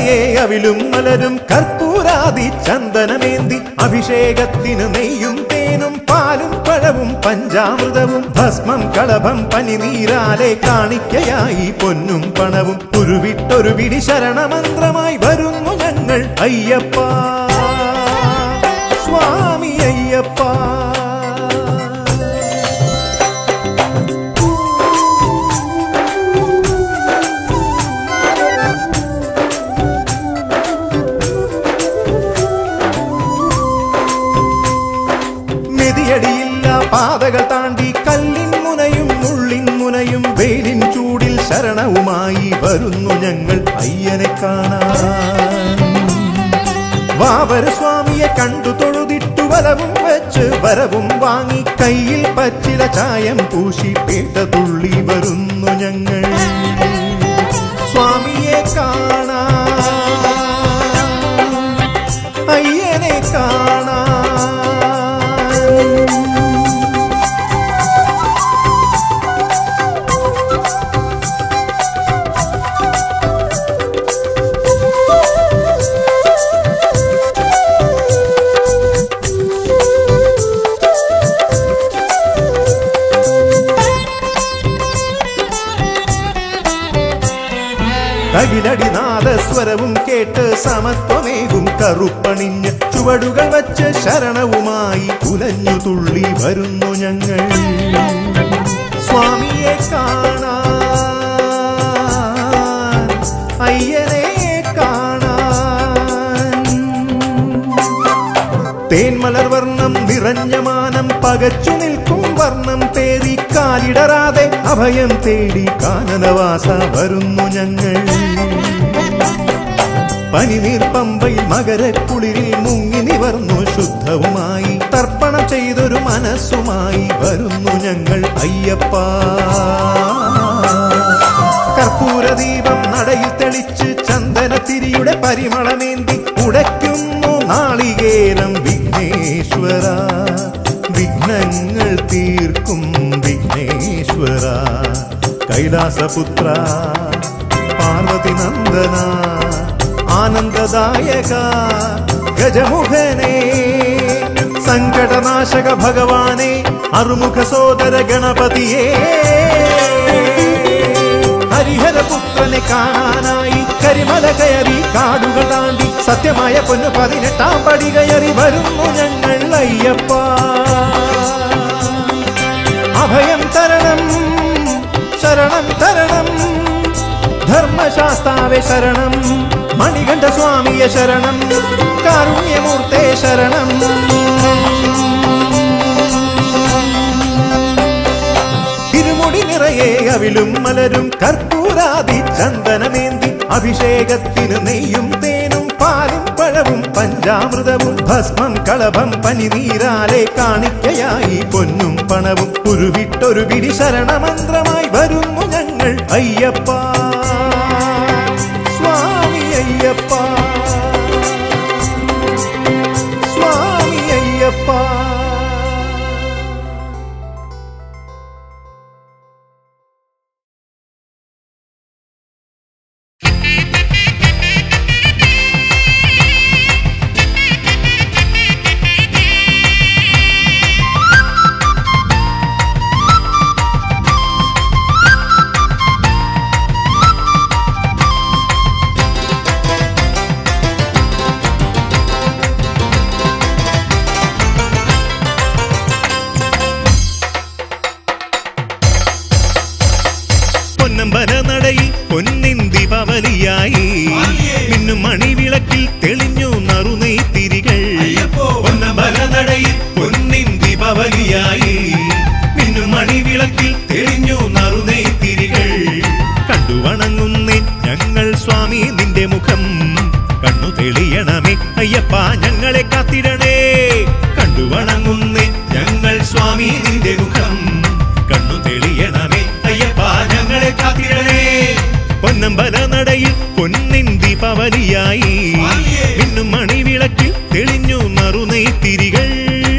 നിറയെ അവിലും മലരും കർപ്പൂരാതി ചന്ദനമേന്തി അഭിഷേകത്തിന് നെയ്യും തേനും പാലും പഴവും പഞ്ചാമൃതവും ഭസ്മം കളഭം പനിനീരാലെ കാണിക്കയായി പൊന്നും പണവും ഉരുവിട്ടൊരു പിടി ശരണമന്ത്രമായി വരുന്നു ഞങ്ങൾ അയ്യപ്പ സ്വാമി അയ്യപ്പ മെതിയടിയില്ല പാതകൾ താണ്ടി കല്ലിൻ മുനയും മുള്ളിൻ മുനയും വെയിലിൻ ചൂടിൽ ശരണവുമായി വരുന്നു ഞങ്ങൾ അയ്യനെ കാണാൻ വാവര സ്വാമിയെ കണ്ടു തൊഴുതിട്ടു വലവും വെച്ച് വരവും വാങ്ങി കയ്യിൽ പച്ചില ചായം പൂശി പേട്ട തുള്ളി വരുന്നു ഞങ്ങൾ സ്വാമിയെ കാണാൻ അയ്യനെ കാണാൻ തകിലടി നാദസ്വരവും കേട്ട് സമത്വമേകും കറുപ്പണിഞ്ഞ് ചുവടുകൾ വച്ച് ശരണവുമായി ഉലഞ്ഞു തുള്ളി വരുന്നു ഞങ്ങൾ സ്വാമിയെ കാണാൻ അയ്യനെ കാണാൻ തേന്മലർ വർണ്ണം നിറഞ്ഞ മാനം പകച്ചു നിൽക്കും വർണ്ണം തേടി കാലിടറാതെ അഭയം തേടി കാനനവാസ വരുന്നു ഞങ്ങൾ പനിനീർ പമ്പയിൽ മകരക്കുളിരിൽ മുങ്ങി നിവർന്നു ശുദ്ധവുമായി തർപ്പണം ചെയ്തൊരു മനസ്സുമായി വരുന്നു ഞങ്ങൾ അയ്യപ്പ കർപ്പൂരദീപം നടയിൽ തെളിച്ച് ചന്ദനത്തിരിയുടെ പരിമളമേന്തി ഉടയ്ക്കുന്നു നാളികേരം വിഘ്നേശ്വര വിഘ്നങ്ങൾ തീർക്കും വിഘ്നേശ്വര കൈലാസപുത്ര പാർവതി നന്ദന ആനന്ദദായക ഗജമുഖനെ സങ്കടനാശക ഭഗവാനെ അറുമുഖ സോദര ഗണപതിയേ ഹരിഹരപുത്രനെ കാണാനായി കരിമല കയറി കാടുകൾ താണ്ടി സത്യമായ പൊന്നു പതിനെട്ടാം പടി കയറി വരുന്നു ഞങ്ങൾ അയ്യപ്പ അഭയം തരണം ശരണം തരണം ധർമ്മശാസ്താവെ ശരണം മണികണ്ഠ സ്വാമിയെ ശരണം കാരുണ്യമൂർത്തെ ശരണം തിരുമുടി നിറയെ അവിലും മലരും കർപ്പൂരാതി ചന്ദനമേന്തി അഭിഷേകത്തിന് നെയ്യും തേനും പാലും പഴവും പഞ്ചാമൃതവും ഭസ്മം കളഭം പനിനീരാലെ കാണിക്കയായി പൊന്നും പണവും ഉരുവിട്ടൊരു പിടി ശരണമന്ത്രമായി വരുന്നു ഞങ്ങൾ അയ്യപ്പ സ്വാമി അയ്യപ്പ സ്വാമി അയ്യപ്പ പൊന്നമ്പല നടയിൽ പൊന്നിൻ ദീപാവലിയായി മിന്നും മണിവിളക്കിൽ തെളിഞ്ഞു നറുനെയ്ത്തിരികൾ പൊന്നമ്പല നടയിൽ പൊന്നിൻ ദീപാവലിയായി മിന്നും മണിവിളക്കിൽ തെളിഞ്ഞു നറുനെയ്ത്തിരികൾ കണ്ടു വണങ്ങുന്നേ ഞങ്ങൾ സ്വാമി നിന്റെ മുഖം കണ്ണു തെളിയണമേ അയ്യപ്പ ഞങ്ങളെ കാത്തിടണേ കണ്ടു വണങ്ങുന്നേ ഞങ്ങൾ സ്വാമി നിന്റെ മുഖം കണ്ണു തെളിയണമേ അയ്യപ്പ ഞങ്ങളെ കാത്തിടണേ പൊന്നമ്പല നടയിൽ പൊന്നിൻ ദീപാവലിയായി മിന്നും മണിവിളക്കിൽ തെളിഞ്ഞു നറുനെയ്ത്തിരികൾ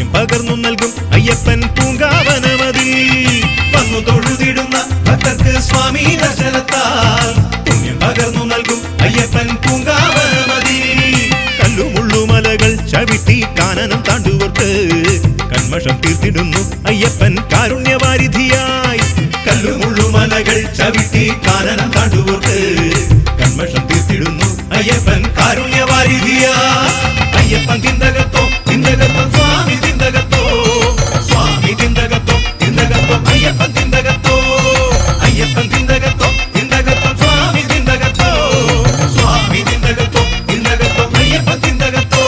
പകർന്നു നൽകും അയ്യപ്പൻ പൂങ്കാവനമതിൽ വന്നു തൊഴുതിടുന്ന ഭക്തർക്ക് സ്വാമി ദർശനത്താൽ പുണ്യം പകർന്നു നൽകും അയ്യപ്പൻ പൂങ്കാവനമതിൽ കല്ലുമുള്ളുമലകൾ ചവിട്ടി കാനനം താണ്ടുവർക്ക് കന്മഷം തീർത്തിടുന്നു അയ്യപ്പൻ കാരുണ്യവാരിധിയായി കല്ലുമുള്ളുമലകൾ ചവിട്ടി കാനനം താണ്ടുവർക്ക് കന്മഷം തീർത്തിടുന്നു അയ്യപ്പൻ കാരുണ്യവാരിധിയായി അയ്യപ്പൻ തിന്തകത്തോ തിന്തകത്തോ സ്വാമി തിന്തകത്തോ സ്വാമി തിന്തകത്തോ തിന്തകത്തോ അയ്യപ്പൻ തിന്തകത്തോ അയ്യപ്പൻ തിന്തകത്തോ തിന്തകത്തോ സ്വാമി തിന്തകത്തോ സ്വാമി തിന്തകത്തോ തിന്തകത്തോ അയ്യപ്പൻ തിന്തകത്തോ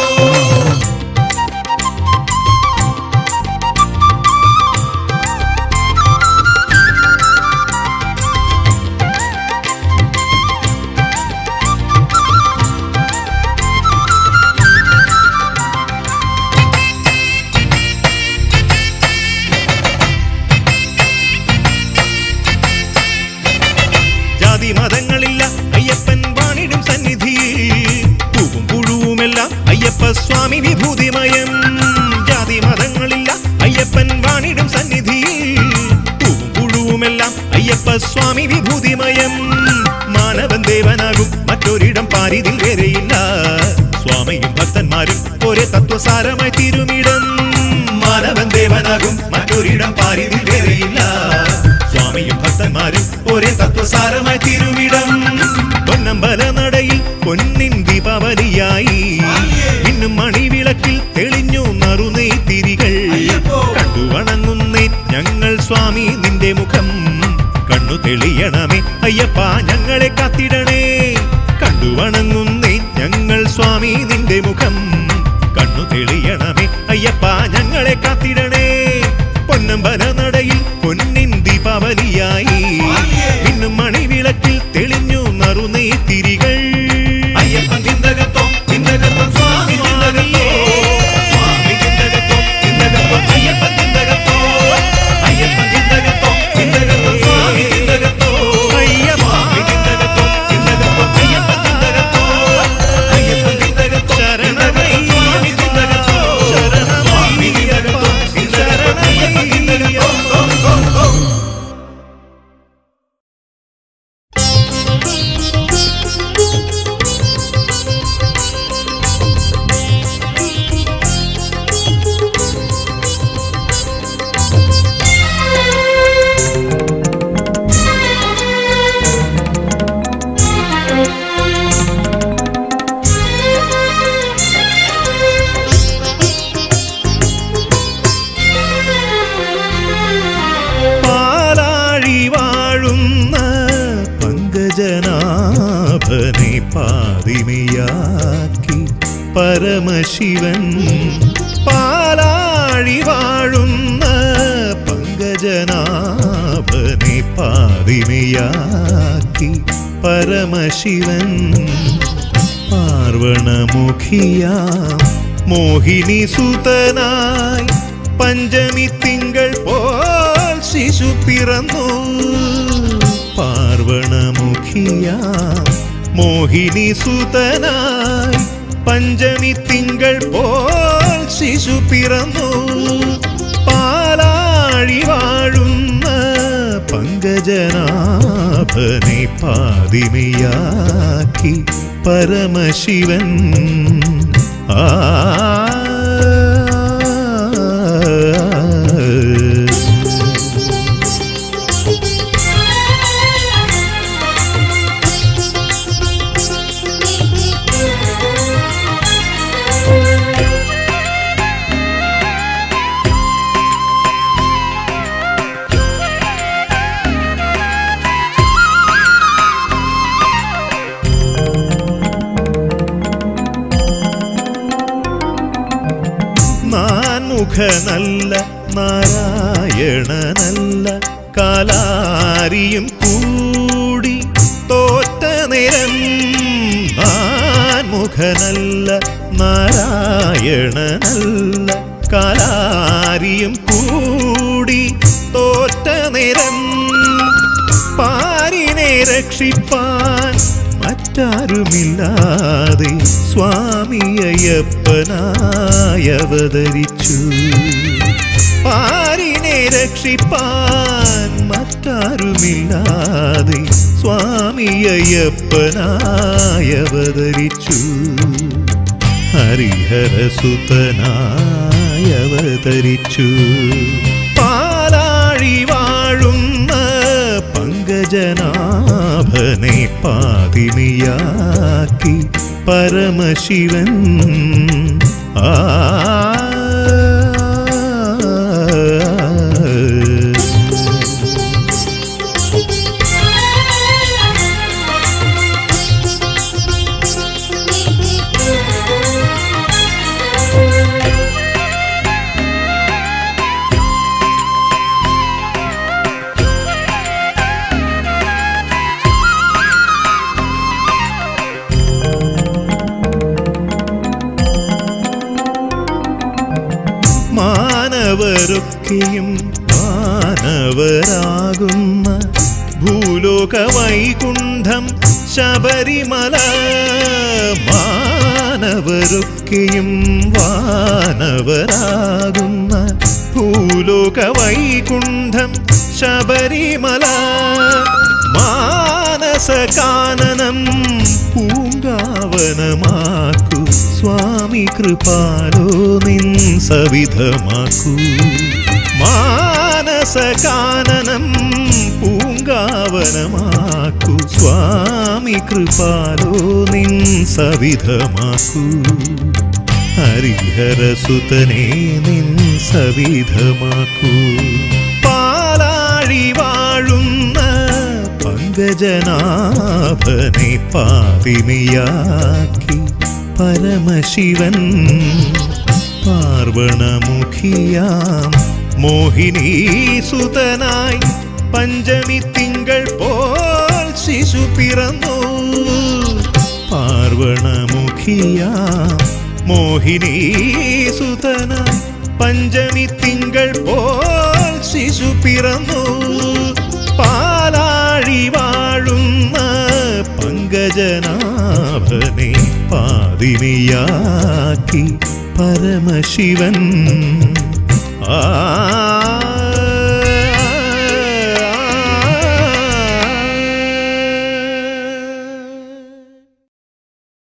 ജാതി മതങ്ങളില്ല അയ്യപ്പൻ വാണിടും സന്നിധിയിൽ പൂവും പുഴുവുമെല്ലാം അയ്യപ്പ സ്വാമി വിഭൂതിമയം ജാതി മതങ്ങളില്ല അയ്യപ്പൻ വാണിടും സന്നിധിയിൽ പൂവും പുഴുവുമെല്ലാം അയ്യപ്പ സ്വാമി വിഭൂതിമയം മാനവൻ ദേവനാകും മറ്റൊരിടം പാരിതിൽ വേറെയില്ല സ്വാമിയും ഭക്തന്മാരും ഒരേ തത്വസാരമായി തീരുമിടം മാനവൻ ദേവനാകും മറ്റൊരിടം പാരിതിൽ വേറെയില്ല സ്വാമിയും ഭക്തന്മാരും ഒരേ തത്വസാരമായി തിരുവിടം പൊന്നമ്പല നടയിൽ പൊന്നിൻ ദീപാവലിയായി മിന്നും മണിവിളക്കിൽ തെളിഞ്ഞു നറുനീ തിരികൾ കണ്ടു വണങ്ങുന്നേ ഞങ്ങൾ സ്വാമി നിന്റെ മുഖം കണ്ണു തെളിയണമേ അയ്യപ്പ ഞങ്ങളെ കാത്തിടണേ കണ്ടു വണങ്ങുന്നേ ഞങ്ങൾ സ്വാമി നിന്റെ മുഖം കണ്ണു തെളിയണമേ അയ്യപ്പ ഞങ്ങളെ കാത്തിടണേ പൊന്നമ്പല നടയിൽ പൊന്നിൻ ദീപാവലിയായി മിന്നും മണിവിളക്കിൽ തെളിഞ്ഞു നറുനീ തിരികൾ അയ്യപ്പൻ തിന്തകത്തോ തിന്തകത്തോ സ്വാമി തിന്തകത്തോ സ്വാമി തിന്തകത്തോ തിന്തകത്തോ അയ്യപ്പൻ തിന്തകത്തോ അയ്യപ്പൻ തിന്തകത്തോ തിന്തകത്തോ സ്വാമി തിന്തകത്തോ സ്വാമി തിന്തകത്തോ തിന്തകത്തോ അയ്യപ്പൻ തിന്തകത്തോ അയ്യപ്പൻ തിന്തകത്തോ ശരണമയ്യ സ്വാമി തിന്തകത്തോ സ്വാമി തിന്തകത്തോ തിന്തകത്തോ അയ്യപ്പൻ തിന്തകത്തോ പാലാഴി വാഴുന്ന പങ്കജനാഭനെ പാതിമയാക്കി പരമശിവൻ പാലാഴി വാഴുന്ന പങ്കജനാഭനെ പാതിമയാക്കി പരമശിവൻ പാർവണമുഖിയാം മോഹിനി സുതനായി പഞ്ചമി തിങ്കൾ പോൽ ശിശു പിറന്നു പാർവണമുഖിയാം മോഹിനി സുതനായി പഞ്ചമി തിങ്കൾ പോൽ ശിശു പിറന്നു പാലാഴി വാഴുന്ന പങ്കജനാഭനെ പാതിമയാക്കി പരമശിവൻ ആ നാൻമുഖനല്ല നാരായണനല്ല കാലാരിയും കൂടി തോറ്റ നിരം നാൻമുഖനല്ല നാരായണനല്ല കാലാരിയും കൂടി തോറ്റ നിരം പാരിനെ രക്ഷിപ്പാൻ മറ്റാരുമില്ലാതെ സ്വാമിയപ്പനായി അവതരിച്ചു പാരിനെ രക്ഷിപ്പാൻ മറ്റാരുമില്ലാതെ സ്വാമിയപ്പനായി അവതരിച്ചു ഹരിഹരസുതനായി അവതരിച്ചു പാലാഴി വാഴുന്ന പങ്കജനാഭനെ പാതിമിയാക്കി പരമശിവൻ ആ മാനവരൊക്കെയും മാനവരാകുന്ന ഭൂലോക വൈകുണ്ഠം ശബരിമല മാനവരൊക്കെയും വാനവരാകുന്ന ഭൂലോക വൈകുണ്ഠം ശബരിമല മാനസകാനനം പൂങ്കാവനമാക്കൂ സ്വാമി കൃപാലോ നിൻ സവിധമാക്കൂ മാനസകാനനം പൂങ്കാവനമാക്കൂ സ്വാമി കൃപാലോ നിൻ സവിധമാക്കൂ ഹരിഹരസുതനെ നിൻ സവിധമാക്കൂ പാലാഴി വാഴുന്ന പങ്കജനാഭനെ പാതിമിയാക്കി പരമശിവൻ പാർവണമുഖിയാം മോഹിനീസുതനായി പഞ്ചമി തിങ്കൾ പോൽ ശിശു പിറന്നു പാർവണമുഖിയാം മോഹിനീസുതനായി പഞ്ചമി തിങ്കൾ പോൽ ശിശു പിറന്നു പാലാഴി വാഴുന്ന പങ്കജനാഭനെ പാതിനിയാക്കി പരമശിവൻ ആ